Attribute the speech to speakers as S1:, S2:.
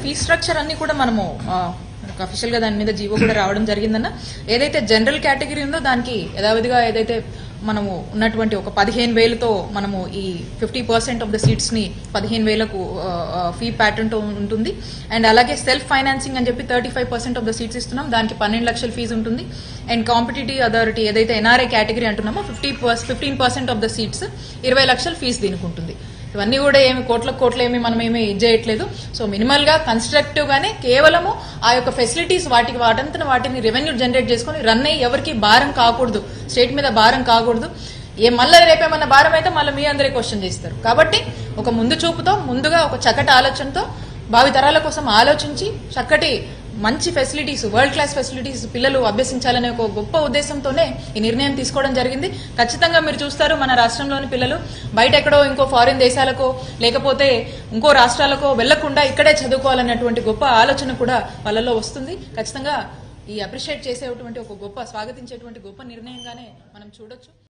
S1: fee structure అన్ని కూడా మనము అఫీషియల్ గా దాని మీద జీవో కూడా రావడం జరిగిందన్న ఏదైతే జనరల్ కేటగిరీ ఉందో దానికి యథావిధిగా ఏదైతే మనము ఉన్నటువంటి ఒక పదిహేను వేలతో మనము ఈ fifty percent of the seats ని పదిహేను వేలకు ఫీ ప్యాటర్న్ తో ఉంటుంది అండ్ అలాగే సెల్ఫ్ ఫైనాన్సింగ్ అని చెప్పి thirty five percent of the seats ఇస్తున్నాం దానికి పన్నెండు లక్షల ఫీజు ఉంటుంది అండ్ కాంపిటేటివ్ అథారిటీ ఏదైతే ఎన్ఆర్ఐ కేటగిరీ అంటున్నామో fifty fifteen percent of the seats ఇరవై లక్షల ఫీజు దీనికి ఉంటుంది ఇవన్నీ కూడా ఏమి కోట్ల కోట్ల ఏమి మనం ఏమి ఇది చేయట్లేదు సో మినిమల్ గా కన్స్ట్రక్టివ్ గానే కేవలము ఆ యొక్క ఫెసిలిటీస్ వాటికి వాటంతన వాటిని రెవెన్యూ జనరేట్ చేసుకొని రన్ అయ్యి ఎవరికి భారం కాకూడదు స్టేట్ మీద భారం కాకూడదు ఏ మళ్ళీ రేపేమన్నా భారం అయితే మళ్ళీ మీ అందరే క్వశ్చన్ చేస్తారు కాబట్టి ఒక ముందు చూపుతో ముందుగా ఒక చక్కటి ఆలోచనతో భావి తరాల కోసం ఆలోచించి చక్కటి మంచి ఫెసిలిటీస్ వరల్డ్ క్లాస్ ఫెసిలిటీస్ పిల్లలు అభ్యసించాలనే ఒక గొప్ప ఉద్దేశంతోనే ఈ నిర్ణయం తీసుకోవడం జరిగింది ఖచ్చితంగా మీరు చూస్తారు మన రాష్ట్రంలోని పిల్లలు బయట ఎక్కడో ఇంకో ఫారిన్ దేశాలకో లేకపోతే ఇంకో రాష్ట్రాలకో వెళ్లకుండా ఇక్కడే చదువుకోవాలన్నటువంటి గొప్ప ఆలోచన కూడా వాళ్ళలో వస్తుంది ఖచ్చితంగా ఈ అప్రిషియేట్ చేసేటువంటి ఒక గొప్ప స్వాగతించేటువంటి గొప్ప నిర్ణయంగానే మనం చూడొచ్చు